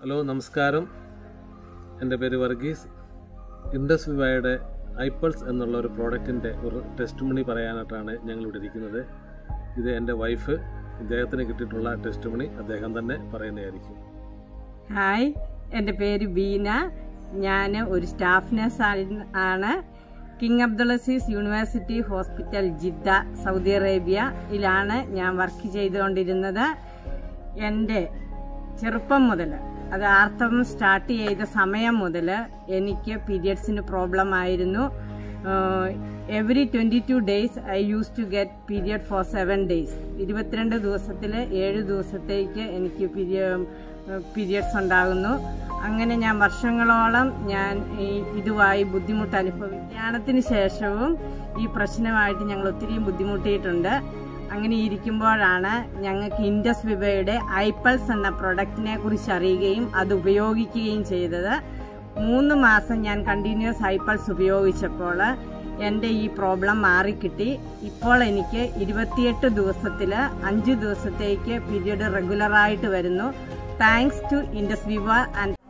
hello നമസ്കാരം എൻ്റെ പേര് വർഗീസ് ഇൻഡസ് വിവയുടെ ഐപ്പൾസ് എന്നുള്ള ഒരു പ്രോഡക്റ്റിൻ്റെ ഒരു ടെസ്റ്റ് മണി പറയാനായിട്ടാണ് ഞങ്ങളിവിടെ ഇരിക്കുന്നത് ഇത് എൻ്റെ വൈഫ് ഇദ്ദേഹത്തിന് കിട്ടിയിട്ടുള്ള ടെസ്റ്റ് മണി അദ്ദേഹം തന്നെ പറയുന്നതായിരിക്കും ഹായ് എൻ്റെ പേര് ബീന ഞാൻ ഒരു സ്റ്റാഫ് നഴ്സ് ആണ് King Abdul Aziz University Hospital Jeddah Saudi അറേബ്യയിലാണ് ഞാൻ വർക്ക് ചെയ്തുകൊണ്ടിരുന്നത് എൻ്റെ ചെറുപ്പം മുതൽ അത് ആർത്തവം സ്റ്റാർട്ട് ചെയ്ത സമയം മുതൽ എനിക്ക് പീരിയഡ്സിന് പ്രോബ്ലം ആയിരുന്നു every twenty two days I use to get period for seven days ഇരുപത്തിരണ്ട് ദിവസത്തിൽ ഏഴ് ദിവസത്തേക്ക് എനിക്ക് പീരിയഡ്സ് ഉണ്ടാകുന്നു അങ്ങനെ ഞാൻ വർഷങ്ങളോളം ഞാൻ ഈ ഇതുമായി ബുദ്ധിമുട്ട് അനുഭവിക്കും കല്യാണത്തിന് ശേഷവും ഈ പ്രശ്നമായിട്ട് ഞങ്ങൾ ഒത്തിരി ബുദ്ധിമുട്ടിയിട്ടുണ്ട് അങ്ങനെ ഇരിക്കുമ്പോഴാണ് ഞങ്ങൾക്ക് ഇൻഡസ് വിവയുടെ ഐപ്പൾസ് എന്ന പ്രൊഡക്റ്റിനെ കുറിച്ച് അറിയുകയും അത് ഉപയോഗിക്കുകയും ചെയ്തത് മൂന്ന് മാസം ഞാൻ കണ്ടിന്യൂസ് ഐപ്പൾസ് ഉപയോഗിച്ചപ്പോൾ എൻ്റെ ഈ പ്രോബ്ലം മാറിക്കിട്ടി ഇപ്പോൾ എനിക്ക് ഇരുപത്തിയെട്ട് ദിവസത്തിൽ അഞ്ച് ദിവസത്തേക്ക് പീരിയഡ് റെഗുലറായിട്ട് വരുന്നു thanks to Indus Viva and